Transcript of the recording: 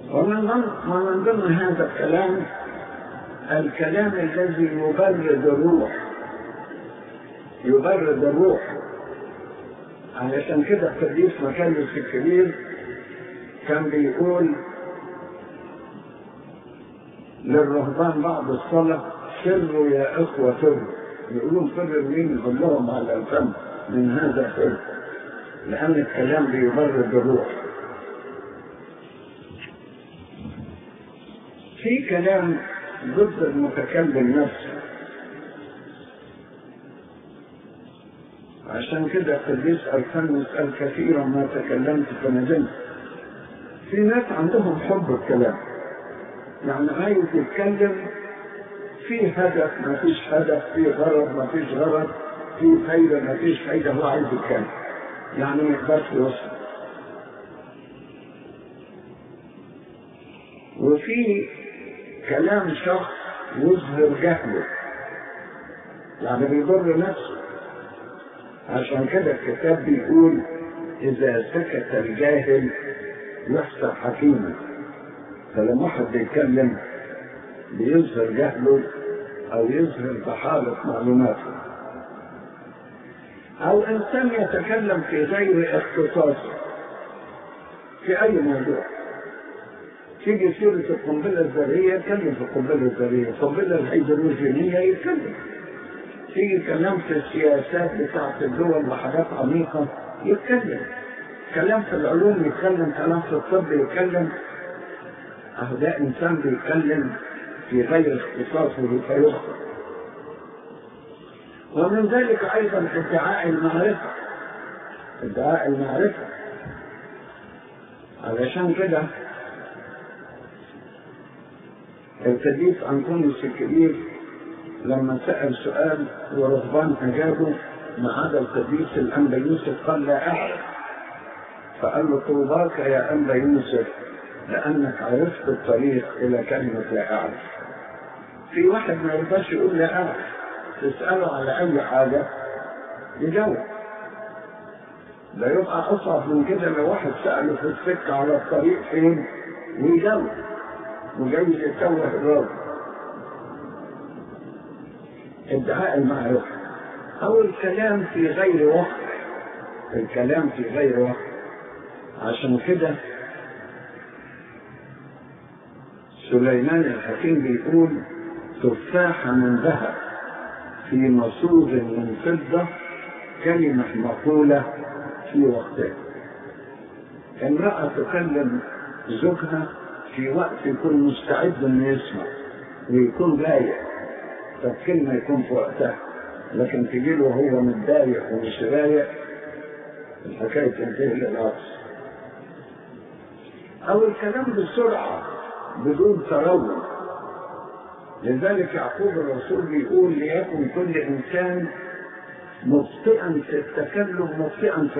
ومن ضمن ومن ضمن هذا الكلام الكلام الذي يبرد الروح يبرد الروح علشان كده القديس مكانس الكبير كان بيقول للرهبان بعد الصلاة سروا يا إخوة سروا يقولون سر مين يقول لهم على الفم من هذا سر لأن الكلام بيبرد الروح في كلام ضد المتكلم نفسه عشان كده القديس أرسنس قال كثيرا ما تكلمت فندمت في ناس عندهم حب الكلام يعني عايز يتكلم في هدف ما فيش هدف في غرض ما فيش غرض في فايدة ما فيش فايدة هو عايز يتكلم يعني ما يقدرش يوصل وفي كلام شخص يظهر جهله يعني بيضر نفسه عشان كده الكتاب بيقول إذا سكت الجاهل يحسب حكيما فلما واحد بيتكلم بيظهر جهله أو يظهر ضحالة معلوماته أو إنسان يتكلم في غير اختصاصه في أي موضوع تيجي سيرة القنبلة الذرية يتكلم في القنبلة الذرية، القنبلة الهيدروجينية يتكلم. تيجي كلام في السياسات بتاعت الدول وحاجات عميقة يتكلم. كلام في العلوم يتكلم، كلام في الطب يتكلم. أهو ده إنسان بيتكلم في غير اختصاصه فيخطئ. ومن ذلك أيضا ادعاء المعرفة. ادعاء المعرفة. علشان كده القديس أنطونيوس الكبير لما سأل سؤال ورهبان أجابوا ما عدا القديس الأنبا يوسف قال لا أعرف فقال له طوباك يا أنبا يوسف لأنك عرفت الطريق إلى كلمة لا أعرف في واحد ما يرضاش يقول لا أعرف تسأله على أي حاجة يجاوب لا يبقى أصعب من كده لو واحد سأله في السكة على الطريق فين ويجاوب وجاي يتوه الراجل ادعاء المعرفة أو الكلام في غير وقت الكلام في غير وقت عشان كده سليمان الحكيم بيقول تفاحة من ذهب في مصوغ من فضة كلمة مقولة في وقتها امرأة تكلم زوجها في وقت يكون مستعد انه يسمع ويكون رايق فالكلمه يكون في وقتها لكن تجي له وهو متضايق ومش رايق الحكايه تنتهي للعكس او الكلام بسرعه بدون تروع لذلك يعقوب الرسول بيقول ليكن كل انسان مبطئا في التكلم مبطئا في